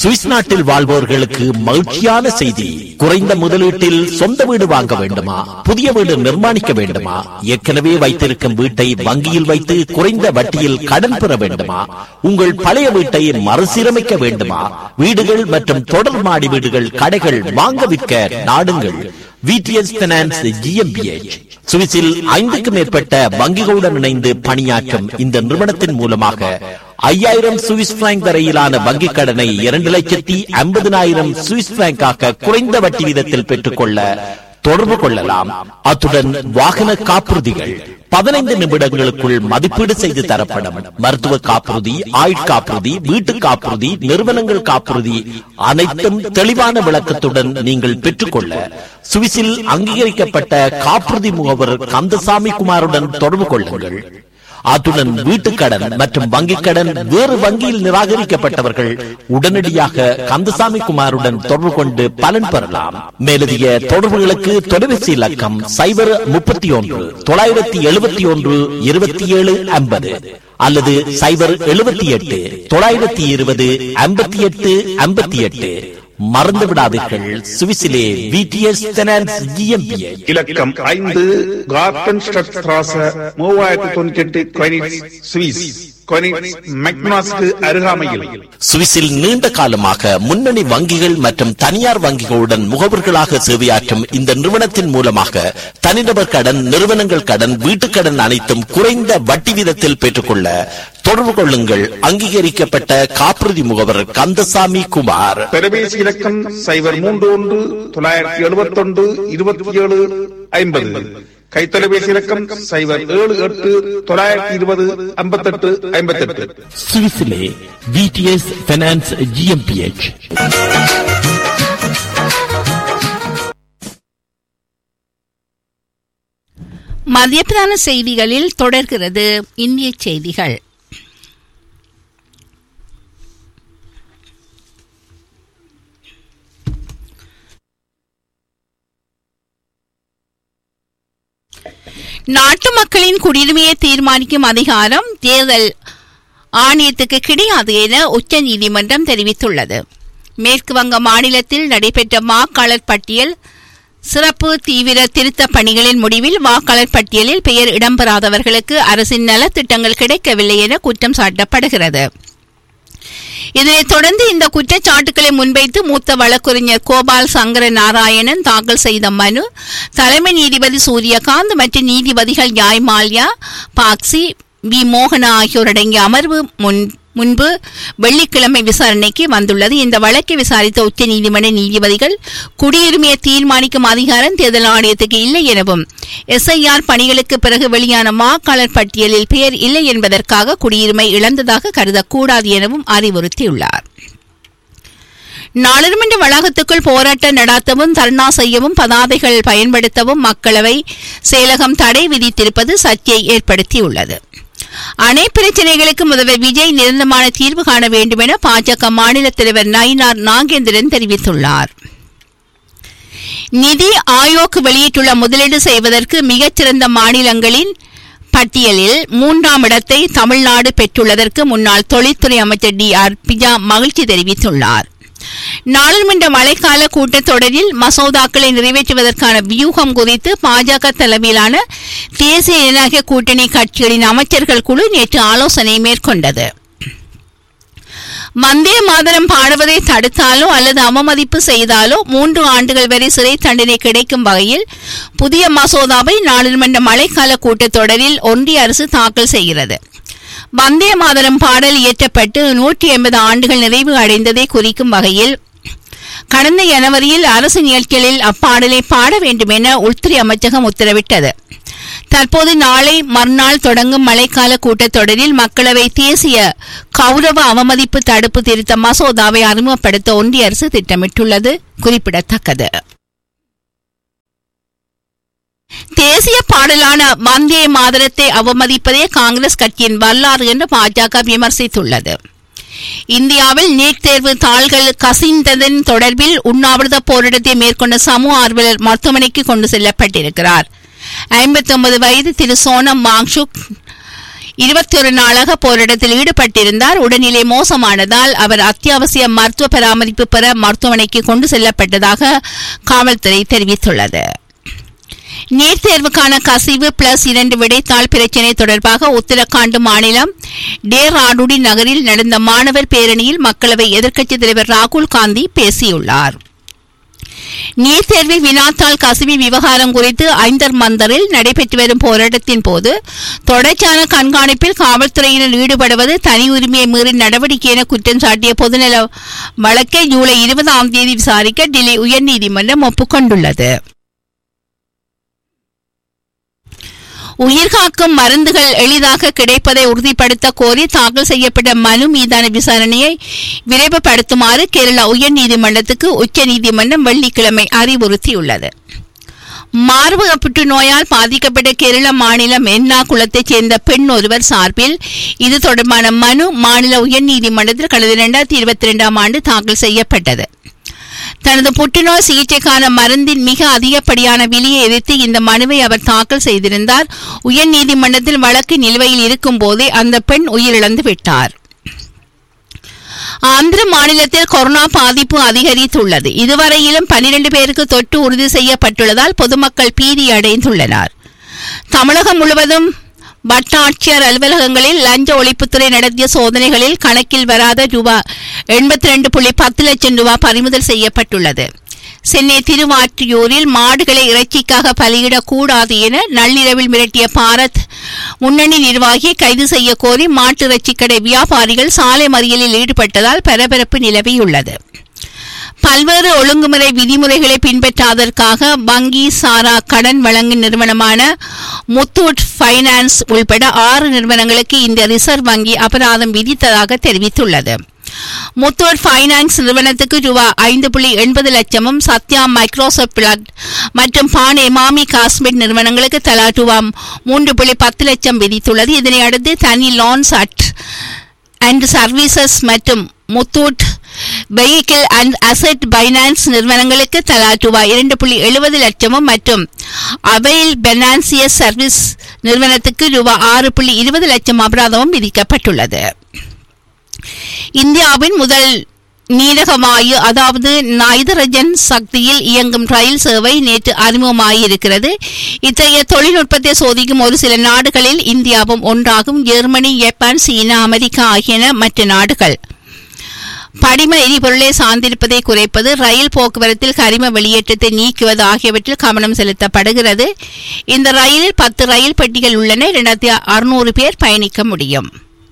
Swiss நாட்டில் வாழ்வோர்களுக்கு மகிழ்ச்சியான செய்தி குறைந்த முதலீட்டில் சொந்த வீடு வாங்க வேண்டுமா புதிய வீடு நிர்மாணிக்க வேண்டுமா ஏற்கனவே வைத்திருக்கும் வீட்டை வங்கியில் வைத்து குறைந்த வட்டியில் கடன் பெற வேண்டுமா உங்கள் பழைய வீட்டை மறுசீரமைக்க வேண்டுமா வீடுகள் மற்றும் தொடர் மாடி வீடுகள் கடைகள் வாங்க விற்க நாடுங்கள் விடிஎஸ் பினான்ஸ் ஜிஎம்பிஎச் சுவிஸில் ஐந்துக்கும் மேற்பட்ட வங்கிகளுடன் இணைந்து பணியாற்றும் இந்த நிறுவனத்தின் மூலமாக ஐயாயிரம் சுவிஸ் பிராங்க் வரையிலான வங்கிக் கடனை இரண்டு லட்சத்தி ஐம்பதினாயிரம் சுவிஸ் பிராங்காக குறைந்த வட்டி வீதத்தில் பெற்றுக்கொள்ள தொடர்பு கொள்ளலாம் அத்துடன் வாகன காப்புறுதிகள் பதினைந்து நிமிடங்களுக்குள் மதிப்பீடு செய்து தரப்படும் மருத்துவ காப்புறுதி ஆயுட்காப்புறுதி வீட்டு காப்புறுதி நிறுவனங்கள் காப்புறுதி அனைத்தும் தெளிவான விளக்கத்துடன் நீங்கள் பெற்றுக்கொள்ள சுவிஸில் அங்கீகரிக்கப்பட்ட காப்புறுதி முகவர் கந்தசாமி குமாருடன் தொடர்பு கொள்ளுங்கள் அத்துடன் வீட்டுக்கடன் மற்றும் வங்கிக் கடன் வேறு வங்கியில் நிராகரிக்கப்பட்டவர்கள் உடனடியாக கந்தசாமி குமாருடன் தொடர்பு கொண்டு பலன் பெறலாம் மேலதிக தொடர்புகளுக்கு தொலைபேசி இலக்கம் சைபர் முப்பத்தி ஒன்று தொள்ளாயிரத்தி எழுபத்தி ஒன்று இருபத்தி ஏழு ஐம்பது அல்லது சைபர் எழுபத்தி எட்டு தொள்ளாயிரத்தி இருபது ஐம்பத்தி எட்டு ஐம்பத்தி எட்டு மறந்து விடாதீர்கள் சுவிசிலே விடிஎஸ் பினான்ஸ் ஜிஎம்பிஏ இலக்கம் ஐந்து கார்டன் ஸ்ட்ராச மூவாயிரத்தி தொண்ணூத்தி எட்டு கொயினிட்ஸ் சுவிஸ் கொயினிட்ஸ் மெக்னாஸ்க்கு அருகாமையில் சுவிஸில் நீண்ட காலமாக முன்னணி வங்கிகள் மற்றும் தனியார் வங்கிகளுடன் முகவர்களாக சேவையாற்றும் இந்த நிறுவனத்தின் மூலமாக தனிநபர் கடன் நிறுவனங்கள் கடன் வீட்டுக் கடன் அனைத்தும் குறைந்த வட்டி வீதத்தில் பெற்றுக்கொள்ள தொடர்பு கொள்ளுங்கள் அங்கீகரிக்கப்பட்ட காப்புறுதி முகவர் கந்தசாமி குமார் தொலைபேசி இலக்கம் சைபர் மூன்று ஒன்று தொள்ளாயிரத்தி எழுபத்தி ஒன்று இருபத்தி ஏழு ஐம்பது கைத்தொலைபேசி இலக்கம் சைபர் ஏழு எட்டு தொள்ளாயிரத்தி இருபது ஐம்பத்தெட்டு ஐம்பத்தெட்டு சுவிஸிலே விடிஎஸ் பினான்ஸ் ஜிஎம்பிஎச் மதிய பிரதான செய்திகளில் தொடர்கிறது இந்திய செய்திகள் நாட்டு மக்களின் குடியுரிமையை தீர்மானிக்கும் அதிகாரம் தேர்தல் ஆணையத்துக்கு கிடையாது என உச்சநீதிமன்றம் தெரிவித்துள்ளது மேற்கு வங்க மாநிலத்தில் நடைபெற்ற வாக்காளர் பட்டியல் சிறப்பு தீவிர திருத்த பணிகளின் முடிவில் வாக்காளர் பட்டியலில் பெயர் இடம்பெறாதவர்களுக்கு அரசின் நலத்திட்டங்கள் கிடைக்கவில்லை என குற்றம் சாட்டப்படுகிறது இதனைத் தொடர்ந்து இந்த குற்றச்சாட்டுக்களை முன்வைத்து மூத்த வழக்கறிஞர் கோபால் சங்கர நாராயணன் தாக்கல் செய்த மனு தலைமை நீதிபதி சூரியகாந்த் மற்றும் நீதிபதிகள் ஜாய் மால்யா பாக்சி வி மோகனா ஆகியோர் அடங்கிய அமர்வு முன் முன்பு வெள்ளிக்கிழமை விசாரணைக்கு வந்துள்ளது இந்த வழக்கை விசாரித்த உச்சநீதிமன்ற நீதிபதிகள் குடியுரிமையை தீர்மானிக்கும் அதிகாரம் தேர்தல் ஆணையத்துக்கு இல்லை எனவும் எஸ்ஐஆர் பணிகளுக்கு பிறகு வெளியான வாக்காளர் பட்டியலில் பெயர் இல்லை என்பதற்காக குடியுரிமை இழந்ததாக கருதக்கூடாது எனவும் அறிவுறுத்தியுள்ளார் நாடாளுமன்ற வளாகத்துக்குள் போராட்டம் நடத்தவும் தர்ணா செய்யவும் பதாதைகள் பயன்படுத்தவும் மக்களவை செயலகம் தடை விதித்திருப்பது சர்ச்சையை ஏற்படுத்தியுள்ளது அணை பிரச்சனைகளுக்கு முதல்வர் விஜய் நிரந்தரமான தீர்வு காண வேண்டும் என பாஜக மாநில தலைவர் நயினார் நாகேந்திரன் தெரிவித்துள்ளார் நிதி ஆயோக் வெளியிட்டுள்ள முதலீடு செய்வதற்கு மிகச்சிறந்த மாநிலங்களின் பட்டியலில் மூன்றாம் இடத்தை தமிழ்நாடு பெற்றுள்ளதற்கு முன்னாள் தொழில்துறை அமைச்சர் டி ஆர் பிஜா மகிழ்ச்சி தெரிவித்துள்ளார் நாடாளுமன்ற மழைக்கால கூட்டத்தொடரில் மசோதாக்களை நிறைவேற்றுவதற்கான வியூகம் குறித்து பாஜக தலைமையிலான தேசிய ஜனநாயக கூட்டணி கட்சிகளின் அமைச்சர்கள் குழு நேற்று ஆலோசனை மேற்கொண்டது வந்தே மாதரம் பாடுவதை தடுத்தாலோ அல்லது அவமதிப்பு செய்தாலோ மூன்று ஆண்டுகள் வரை சிறை தண்டனை கிடைக்கும் வகையில் புதிய மசோதாவை நாடாளுமன்ற மழைக்கால கூட்டத்தொடரில் ஒன்றிய அரசு தாக்கல் செய்கிறது வந்தே மாதரம் பாடல் இயற்றப்பட்டு நூற்றி எண்பது ஆண்டுகள் நிறைவு அடைந்ததை குறிக்கும் வகையில் கடந்த ஜனவரியில் அரசு நிகழ்ச்சிகளில் அப்பாடலை பாட வேண்டும் என உள்துறை அமைச்சகம் உத்தரவிட்டது தற்போது நாளை மறுநாள் தொடங்கும் மழைக்கால கூட்டத்தொடரில் மக்களவை தேசிய கௌரவ அவமதிப்பு தடுப்பு திருத்த மசோதாவை அறிமுகப்படுத்த ஒன்றிய அரசு திட்டமிட்டுள்ளது குறிப்பிடத்தக்கது தேசிய பாடலான வந்தே மாதரத்தை அவமதிப்பதே காங்கிரஸ் கட்சியின் வரலாறு என்று பாஜக விமர்சித்துள்ளது இந்தியாவில் நீட் தேர்வு தாள்கள் கசிந்ததன் தொடர்பில் உண்ணாவிரத போராட்டத்தை மேற்கொண்ட சமூக ஆர்வலர் மருத்துவமனைக்கு கொண்டு செல்லப்பட்டிருக்கிறார் ஐம்பத்தி ஒன்பது வயது திரு சோனம் மாங்ஷுக் இருபத்தொரு நாளாக போராட்டத்தில் ஈடுபட்டிருந்தார் உடல்நிலை மோசமானதால் அவர் அத்தியாவசிய மருத்துவ பராமரிப்பு பெற மருத்துவமனைக்கு கொண்டு செல்லப்பட்டதாக காவல்துறை தெரிவித்துள்ளது நீட் தேர்வுக்கான கசிவு பிளஸ் இரண்டு விடைத்தாள் பிரச்சினை தொடர்பாக உத்தரகாண்ட் மாநிலம் டேராடுடி நகரில் நடந்த மாணவர் பேரணியில் மக்களவை எதிர்க்கட்சித் தலைவர் ராகுல் காந்தி பேசியுள்ளார் நீட் தேர்வில் வினாத்தாள் கசிவு விவகாரம் குறித்து ஐந்தர் மந்தரில் நடைபெற்று வரும் போராட்டத்தின் போது தொடர்ச்சியான கண்காணிப்பில் காவல்துறையினர் ஈடுபடுவது தனி உரிமையை மீறி நடவடிக்கை என குற்றம் சாட்டிய பொதுநல வழக்கை ஜூலை இருபதாம் தேதி விசாரிக்க டெல்லி உயர்நீதிமன்றம் ஒப்புக்கொண்டுள்ளது உயிர்காக்கும் மருந்துகள் எளிதாக கிடைப்பதை உறுதிப்படுத்த கோரி தாக்கல் செய்யப்பட்ட மனு மீதான விசாரணையை விரைவுபடுத்துமாறு கேரளா உயர்நீதிமன்றத்துக்கு உச்சநீதிமன்றம் வெள்ளிக்கிழமை அறிவுறுத்தியுள்ளது மார்பக புற்றுநோயால் பாதிக்கப்பட்ட கேரள மாநிலம் எர்ணாகுளத்தைச் சேர்ந்த பெண் ஒருவர் சார்பில் இது தொடர்பான மனு மாநில உயர்நீதிமன்றத்தில் கடந்த இரண்டாயிரத்தி இருபத்தி இரண்டாம் ஆண்டு தாக்கல் செய்யப்பட்டது தனது புற்றுநோய் சிகிச்சைக்கான மருந்தின் மிக அதிகப்படியான விலையை எதிர்த்து இந்த மனுவை அவர் தாக்கல் செய்திருந்தார் உயர்நீதிமன்றத்தில் வழக்கு நிலுவையில் இருக்கும் போதே அந்த பெண் உயிரிழந்து விட்டார் ஆந்திர மாநிலத்தில் கொரோனா பாதிப்பு அதிகரித்துள்ளது இதுவரையிலும் பனிரெண்டு பேருக்கு தொற்று உறுதி செய்யப்பட்டுள்ளதால் பொதுமக்கள் பீதி அடைந்துள்ளனர் தமிழகம் முழுவதும் வட்டாட்சியர் அலுவலகங்களில் லஞ்ச ஒழிப்புத்துறை நடத்திய சோதனைகளில் கணக்கில் வராத ரூபா எண்பத்தி ரெண்டு புள்ளி பத்து லட்சம் ரூபாய் பறிமுதல் செய்யப்பட்டுள்ளது சென்னை திருவாற்றியூரில் மாடுகளை இறைச்சிக்காக பலியிடக்கூடாது என நள்ளிரவில் மிரட்டிய பாரத் முன்னணி நிர்வாகியை கைது செய்ய கோரி மாட்டு இறைச்சி கடை வியாபாரிகள் சாலை மறியலில் ஈடுபட்டதால் பரபரப்பு நிலவியுள்ளது பல்வேறு ஒழுங்குமுறை விதிமுறைகளை பின்பற்றாதற்காக வங்கி சாரா கடன் வழங்கும் நிறுவனமான முத்தூட் ஃபைனான்ஸ் உள்பட ஆறு நிறுவனங்களுக்கு இந்த ரிசர்வ் வங்கி அபராதம் விதித்ததாக தெரிவித்துள்ளது முத்தூட் ஃபைனான்ஸ் நிறுவனத்துக்கு ரூபா ஐந்து புள்ளி எண்பது லட்சமும் சத்யா மைக்ரோசாப்ட் பிளட் மற்றும் பான் எமாமி காஸ்மெட் நிறுவனங்களுக்கு தலா ரூபா மூன்று புள்ளி பத்து லட்சம் விதித்துள்ளது இதனை அடுத்து தனி லான்ஸ் அட் அண்ட் சர்வீசஸ் மற்றும் Muthoot vehicle and asset finance நிறுவனங்களுக்கு தலா ரூபாய் இரண்டு புள்ளி எழுபது லட்சமும் மற்றும் அவைல் பெனான்சியஸ் சர்வீஸ் நிறுவனத்துக்கு ரூபாய் ஆறு புள்ளி இருபது லட்சம் அபராதமும் விதிக்கப்பட்டுள்ளது இந்தியாவின் முதல் நீரகவாயு அதாவது நைதரஜன் சக்தியில் இயங்கும் ரயில் சேவை நேற்று அறிமுகமாகியிருக்கிறது இத்தகைய தொழில்நுட்பத்தை சோதிக்கும் ஒரு சில நாடுகளில் இந்தியாவும் ஒன்றாகும் ஜெர்மனி ஜப்பான் சீனா அமெரிக்கா ஆகியன மற்ற நாடுகள் படிம எரிபொருளை சார்ந்திருப்பதை குறைப்பது ரயில் போக்குவரத்தில் கரிம வெளியேற்றத்தை நீக்குவது ஆகியவற்றில் கவனம் செலுத்தப்படுகிறது இந்த ரயிலில் பத்து ரயில் பெட்டிகள் உள்ளன இரண்டாயிரத்தி அறுநூறு பேர் பயணிக்க முடியும்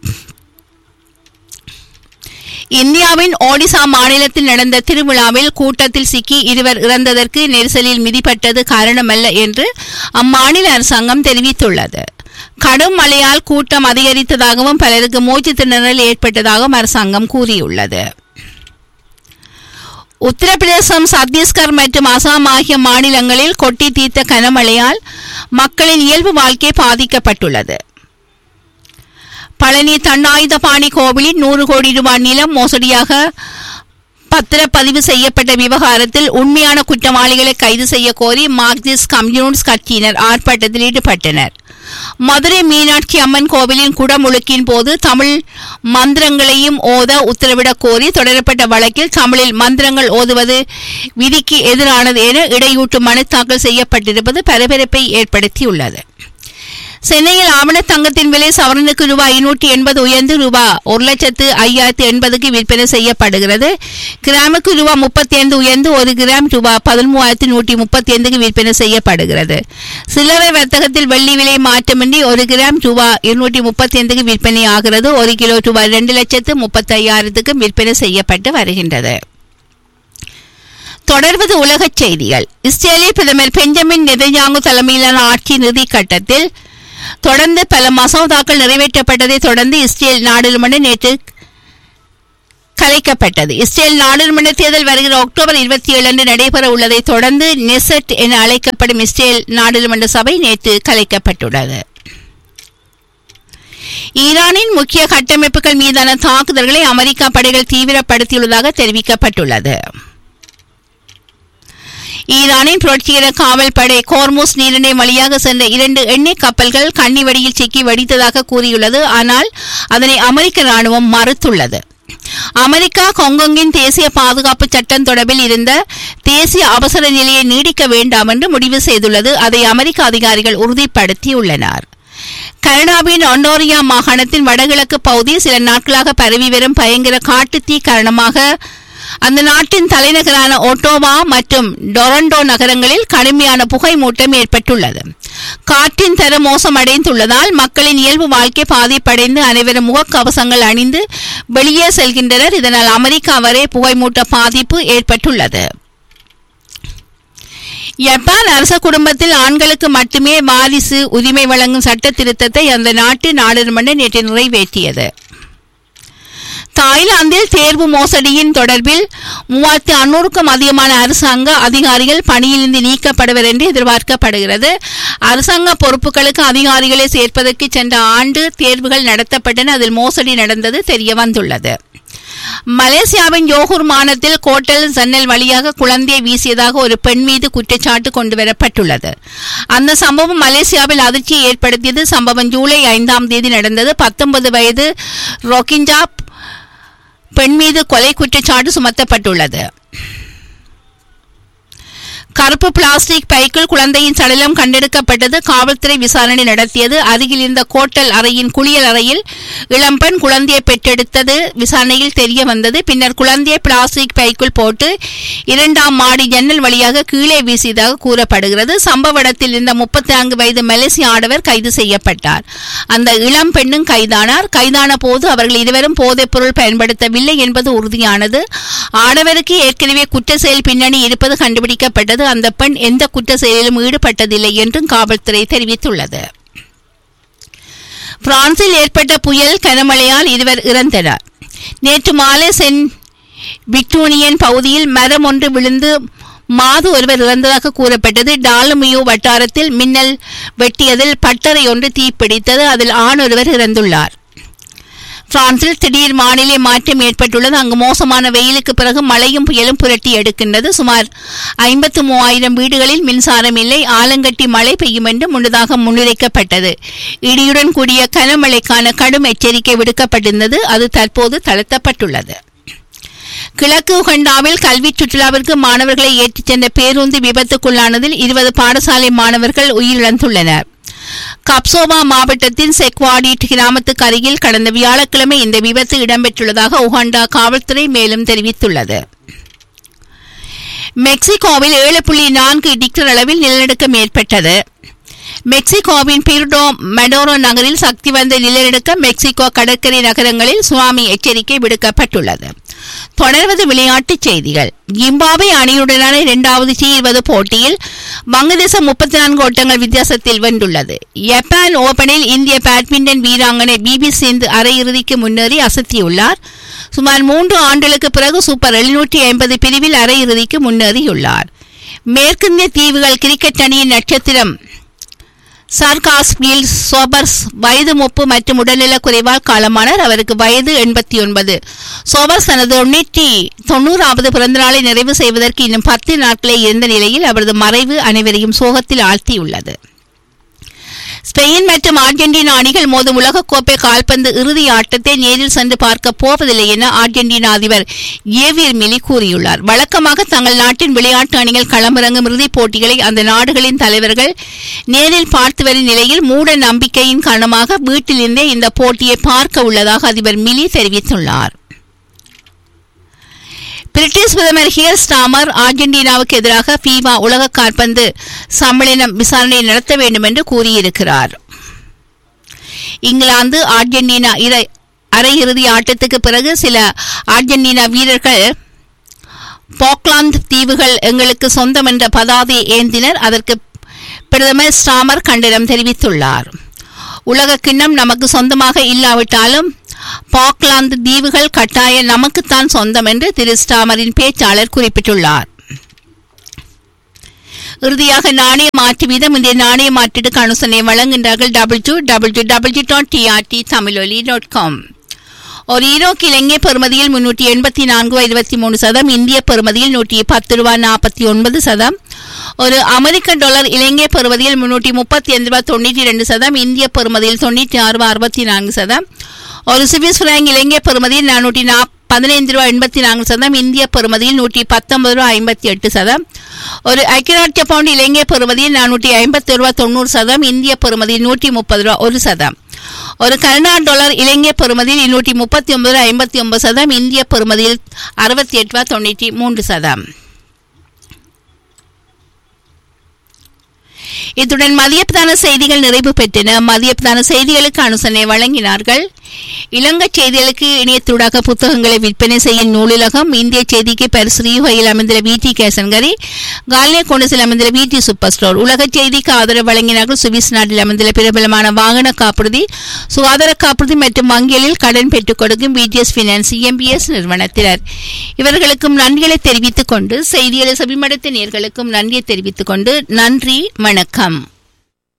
இந்தியாவின் ஒடிசா மாநிலத்தில் நடந்த திருவிழாவில் கூட்டத்தில் சிக்கி இருவர் இறந்ததற்கு நெரிசலில் மிதிப்பட்டது காரணமல்ல என்று அம்மாநில அரசாங்கம் தெரிவித்துள்ளது கடும் மழையால் கூட்டம் அதிகரித்ததாகவும் பலருக்கு மூச்சு திணறல் ஏற்பட்டதாகவும் அரசாங்கம் கூறியுள்ளது உத்தரப்பிரதேசம் சத்தீஸ்கர் மற்றும் அசாம் ஆகிய மாநிலங்களில் கொட்டி தீர்த்த கனமழையால் மக்களின் இயல்பு வாழ்க்கை பாதிக்கப்பட்டுள்ளது பழனி தண்டாயுதபாணி கோவிலில் நூறு கோடி ரூபாய் நிலம் மோசடியாக பத்திரப்பதிவு செய்யப்பட்ட விவகாரத்தில் உண்மையான குற்றவாளிகளை கைது செய்ய கோரி மார்க்சிஸ்ட் கம்யூனிஸ்ட் கட்சியினர் ஆர்ப்பாட்டத்தில் ஈடுபட்டனர் மதுரை மீனாட்சி அம்மன் கோவிலின் குடமுழுக்கின் போது தமிழ் மந்திரங்களையும் ஓத உத்தரவிடக் கோரி தொடரப்பட்ட வழக்கில் தமிழில் மந்திரங்கள் ஓதுவது விதிக்கு எதிரானது என இடையூட்டு மனு தாக்கல் செய்யப்பட்டிருப்பது பரபரப்பை ஏற்படுத்தியுள்ளது சென்னையில் ஆவண தங்கத்தின் விலை சவரனுக்கு ரூபாய் ஐநூற்றி எண்பது உயர்ந்து ரூபாய் ஒரு லட்சத்து ஐயாயிரத்தி எண்பதுக்கு விற்பனை செய்யப்படுகிறது கிராமுக்கு ரூபாய் முப்பத்தி ஐந்து உயர்ந்து ஒரு கிராம் ரூபாய் பதிமூவாயிரத்தி நூற்றி முப்பத்தி ஐந்துக்கு விற்பனை செய்யப்படுகிறது சில்லறை வர்த்தகத்தில் வெள்ளி விலை மாற்றமின்றி ஒரு கிராம் ரூபாய் இருநூற்றி முப்பத்தி ஐந்துக்கு விற்பனை ஆகிறது ஒரு கிலோ ரூபாய் ரெண்டு லட்சத்து முப்பத்தி ஐயாயிரத்துக்கு விற்பனை செய்யப்பட்டு வருகின்றது தொடர்வது உலகச் செய்திகள் இஸ்ரேலிய பிரதமர் பெஞ்சமின் நெதன்யாங்கு தலைமையிலான ஆட்சி நிதி கட்டத்தில் தொடர்ந்து பல மசோதாக்கள் நிறைவேற்றப்பட்டதை தொடர்ந்து இஸ்ரேல் நாடாளுமன்றம் நேற்று கலைக்கப்பட்டது இஸ்ரேல் நாடாளுமன்ற தேர்தல் வருகிற அக்டோபர் இருபத்தி ஏழு அன்று நடைபெற உள்ளதை தொடர்ந்து நெசட் என அழைக்கப்படும் இஸ்ரேல் நாடாளுமன்ற சபை நேற்று கலைக்கப்பட்டுள்ளது ஈரானின் முக்கிய கட்டமைப்புகள் மீதான தாக்குதல்களை அமெரிக்கா படைகள் தீவிரப்படுத்தியுள்ளதாக தெரிவிக்கப்பட்டுள்ளது ஈரானின் புரட்சிகர காவல் படை கோர்மூஸ் நீரிணை வழியாக சென்ற இரண்டு எண்ணெய் கப்பல்கள் கன்னிவெடியில் சிக்கி வெடித்ததாக கூறியுள்ளது ஆனால் அதனை அமெரிக்க ராணுவம் மறுத்துள்ளது அமெரிக்கா கொங்கொங்கின் தேசிய பாதுகாப்பு சட்டம் தொடர்பில் இருந்த தேசிய அவசர நிலையை நீடிக்க வேண்டாம் என்று முடிவு செய்துள்ளது அதை அமெரிக்க அதிகாரிகள் உறுதிப்படுத்தியுள்ளனர் கனடாவின் ஒண்டோரியா மாகாணத்தின் வடகிழக்கு பகுதி சில நாட்களாக பரவி வரும் பயங்கர காட்டுத்தீ காரணமாக அந்த நாட்டின் தலைநகரான ஒட்டோவா மற்றும் டொரண்டோ நகரங்களில் கடுமையான புகை மூட்டம் ஏற்பட்டுள்ளது காற்றின் தரம் மோசமடைந்துள்ளதால் மக்களின் இயல்பு வாழ்க்கை பாதிப்படைந்து அனைவரும் முகக்கவசங்கள் அணிந்து வெளியே செல்கின்றனர் இதனால் அமெரிக்கா வரை புகைமூட்ட பாதிப்பு ஏற்பட்டுள்ளது ஜப்பான் அரச குடும்பத்தில் ஆண்களுக்கு மட்டுமே வாரிசு உரிமை வழங்கும் சட்ட திருத்தத்தை அந்த நாட்டு நாடாளுமன்றம் நேற்று நிறைவேற்றியது தாய்லாந்தில் தேர்வு மோசடியின் தொடர்பில் மூவாயிரத்தி அறுநூறுக்கும் அதிகமான அரசாங்க அதிகாரிகள் பணியிலிருந்து நீக்கப்படுவர் என்று எதிர்பார்க்கப்படுகிறது அரசாங்க பொறுப்புகளுக்கு அதிகாரிகளை சேர்ப்பதற்கு சென்ற ஆண்டு தேர்வுகள் நடத்தப்பட்டன அதில் மோசடி நடந்தது தெரிய வந்துள்ளது மலேசியாவின் யோகூர் மாநிலத்தில் கோட்டல் ஜன்னல் வழியாக குழந்தையை வீசியதாக ஒரு பெண் மீது குற்றச்சாட்டு கொண்டு வரப்பட்டுள்ளது அந்த சம்பவம் மலேசியாவில் அதிர்ச்சியை ஏற்படுத்தியது சம்பவம் ஜூலை ஐந்தாம் தேதி நடந்தது பத்தொன்பது வயது ரோகிஞ்சா பெண் மீது கொலை குற்றச்சாட்டு சுமத்தப்பட்டுள்ளது கருப்பு பிளாஸ்டிக் பைக்குள் குழந்தையின் சடலம் கண்டெடுக்கப்பட்டது காவல்துறை விசாரணை நடத்தியது அருகில் இருந்த கோட்டல் அறையின் குளியல் அறையில் இளம்பெண் குழந்தையை பெற்றெடுத்தது விசாரணையில் தெரிய வந்தது பின்னர் குழந்தையை பிளாஸ்டிக் பைக்குள் போட்டு இரண்டாம் மாடி ஜன்னல் வழியாக கீழே வீசியதாக கூறப்படுகிறது சம்பவ இடத்தில் இருந்த முப்பத்தி நான்கு வயது மலேசிய ஆடவர் கைது செய்யப்பட்டார் அந்த இளம் பெண்ணும் கைதானார் கைதான போது அவர்கள் இருவரும் போதைப் பொருள் பயன்படுத்தவில்லை என்பது உறுதியானது ஆடவருக்கு ஏற்கனவே குற்ற செயல் பின்னணி இருப்பது கண்டுபிடிக்கப்பட்டது அந்த பெண் எந்த குற்ற செயலிலும் ஈடுபட்டதில்லை என்றும் காவல்துறை தெரிவித்துள்ளது பிரான்சில் ஏற்பட்ட புயல் கனமழையால் இருவர் இறந்தனர் நேற்று மாலை சென் விக்டோனியன் பகுதியில் மரம் ஒன்று விழுந்து மாது ஒருவர் இறந்ததாக கூறப்பட்டது டாலுமியோ வட்டாரத்தில் மின்னல் வெட்டியதில் பட்டறை ஒன்று தீப்பிடித்தது அதில் ஆண் ஒருவர் இறந்துள்ளார் பிரான்சில் திடீர் வானிலை மாற்றம் ஏற்பட்டுள்ளது அங்கு மோசமான வெயிலுக்கு பிறகு மழையும் புயலும் புரட்டி எடுக்கின்றது சுமார் ஐம்பத்து மூவாயிரம் வீடுகளில் மின்சாரம் இல்லை ஆலங்கட்டி மழை பெய்யும் என்று முன்னதாக முன்னிறைக்கப்பட்டது இடியுடன் கூடிய கனமழைக்கான கடும் எச்சரிக்கை விடுக்கப்பட்டிருந்தது அது தற்போது தளர்த்தப்பட்டுள்ளது கிழக்கு உகண்டாவில் கல்வி சுற்றுலாவிற்கு மாணவர்களை ஏற்றிச் சென்ற பேருந்து விபத்துக்குள்ளானதில் இருபது பாடசாலை மாணவர்கள் உயிரிழந்துள்ளனர் கப்சோவா மாவட்டத்தின் செக்வாடிட் கிராமத்துக்கு அருகில் கடந்த வியாழக்கிழமை இந்த விபத்து இடம்பெற்றுள்ளதாக உகாண்டா காவல்துறை மேலும் தெரிவித்துள்ளது மெக்சிகோவில் ஏழு புள்ளி நான்கு டிக்டர் அளவில் நிலநடுக்கம் ஏற்பட்டது மெக்சிகோவின் பிர்டோ மெடோரோ நகரில் சக்தி வாய்ந்த நிலநடுக்கம் மெக்சிகோ கடற்கரை நகரங்களில் சுனாமி எச்சரிக்கை விடுக்கப்பட்டுள்ளது தொடர்வது விளையாட்டுச் செய்திகள் ஜிம்பாபே அணியுடனான இரண்டாவது டி இருபது போட்டியில் வங்கதேசம் முப்பத்தி நான்கு ஓட்டங்கள் வித்தியாசத்தில் வென்றுள்ளது ஜப்பான் ஓபனில் இந்திய பேட்மிண்டன் வீராங்கனை பிபி சிந்து அரையிறுதிக்கு முன்னேறி அசத்தியுள்ளார் சுமார் மூன்று ஆண்டுகளுக்கு பிறகு சூப்பர் எழுநூற்றி ஐம்பது பிரிவில் அரையிறுதிக்கு முன்னேறியுள்ளார் மேற்கிந்திய தீவுகள் கிரிக்கெட் அணியின் நட்சத்திரம் சர்காஸ் வீல் சோபர்ஸ் வயது முப்பு மற்றும் உடல்நலக் குறைவால் காலமானார் அவருக்கு வயது எண்பத்தி ஒன்பது சோபர்ஸ் தனது தொண்ணூற்றி தொண்ணூறாவது பிறந்தநாளை நிறைவு செய்வதற்கு இன்னும் பத்து நாட்களே இருந்த நிலையில் அவரது மறைவு அனைவரையும் சோகத்தில் ஆழ்த்தியுள்ளது ஸ்பெயின் மற்றும் அர்ஜென்டினா அணிகள் மோதும் உலகக்கோப்பை கால்பந்து இறுதி ஆட்டத்தை நேரில் சென்று பார்க்க போவதில்லை என அர்ஜென்டினா அதிபர் ஏவியர் மிலி கூறியுள்ளார் வழக்கமாக தங்கள் நாட்டின் விளையாட்டு அணிகள் களமிறங்கும் இறுதிப் போட்டிகளை அந்த நாடுகளின் தலைவர்கள் நேரில் பார்த்து வரும் நிலையில் மூட நம்பிக்கையின் காரணமாக வீட்டிலிருந்தே இந்த போட்டியை பார்க்க உள்ளதாக அதிபர் மிலி தெரிவித்துள்ளார் பிரிட்டிஷ் பிரதமர் ஹியர் ஸ்டாமர் அர்ஜென்டினாவுக்கு எதிராக ஃபீபா உலக கால்பந்து சம்மேளனம் விசாரணை நடத்த வேண்டும் என்று கூறியிருக்கிறார் இங்கிலாந்து அர்ஜென்டினா இறை அரையிறுதி ஆட்டத்துக்கு பிறகு சில அர்ஜென்டினா வீரர்கள் போக்லாந்து தீவுகள் எங்களுக்கு சொந்தம் என்ற பதாதை ஏந்தினர் அதற்கு பிரதமர் ஸ்டாமர் கண்டனம் தெரிவித்துள்ளார் உலக கிண்ணம் நமக்கு சொந்தமாக இல்லாவிட்டாலும் பாக்லாந்து தீவுகள் கட்டாய நமக்குத்தான் சொந்தம் என்று திரு ஸ்டாமரின் பேச்சாளர் குறிப்பிட்டுள்ளார் இறுதியாக நாணய மாற்று வீதம் இந்திய நாணய மாற்றீடு அனுசனை வழங்குகின்றார்கள் W W W dot TRT Tamiloli dot com ஒரு ஈரோக்கு இலங்கை பெறுமதியில் முன்னூற்றி எண்பத்தி நான்கு இருபத்தி மூணு சதம் இந்திய பெறுமதியில் நூற்றி பத்து ரூபாய் நாற்பத்தி ஒன்பது சதம் ஒரு அமெரிக்க டாலர் இலங்கை பெறுமதியில் முன்னூற்றி முப்பத்தி ஐந்து ரூபாய் தொண்ணூற்றி ரெண்டு சதம் இந்திய பெறுமதியில் தொண்ணூற்றி ஆறு ரூபாய் அறுபத்தி நான்கு சதம் ஒரு சுவிஸ் பிராங்க் இலங்கை பெறுமதியில் நானூற்றி நாப் பதினைந்து ரூபாய் எண்பத்தி நான்கு சதம் இந்திய பெறுமதியில் நூற்றி பத்தொன்பது ரூபாய் ஐம்பத்தி எட்டு சதம் ஒரு ஐக்கியராட்சிய பவுண்ட் இலங்கை பெறுமதியில் நானூற்றி ஐம்பத்தி ரூபாய் தொண்ணூறு சதம் இந்திய பெறுமதியில் நூற்றி முப்பது ரூபாய் ஒரு சதம் ஒரு கனடா டாலர் இலங்கை பெறுமதியில் இருநூற்றி முப்பத்தி ஒன்பது ஐம்பத்தி ஒன்பது சதம் இந்திய பெறுமதியில் அறுபத்தி எட்டு ரூபாய் தொண்ணூற்றி மூன்று சதம் இத்துடன் மதியப்தான செய்திகள் நிறைவு பெற்றன மதியப்தான செய்திகளுக்கு அனுசரணை வழங்கினார்கள் இலங்கை செய்திகளுக்கு இணையத்தூடாக புத்தகங்களை விற்பனை செய்யும் நூலிலகம் இந்திய செய்திக்கு பரிசுரியுகையில் அமைந்துள்ள வி டி கேசன்கரி காலிய கொண்டசில் அமைந்துள்ள வி டி சூப்பர் ஸ்டோர் உலக செய்திக்கு ஆதரவு வழங்கினார்கள் சுவிஸ் நாட்டில் அமைந்துள்ள பிரபலமான வாகன காப்புறுதி சுகாதார காப்புறுதி மற்றும் வங்கிகளில் கடன் பெற்றுக் கொடுக்கும் பிடிஎஸ் பினான்ஸ் இஎம்பிஎஸ் நிறுவனத்தினர் இவர்களுக்கும் நன்றிகளை தெரிவித்துக் கொண்டு செய்திகளை செவிமடுத்த நேர்களுக்கும் நன்றியை தெரிவித்துக் கொண்டு நன்றி வணக்கம்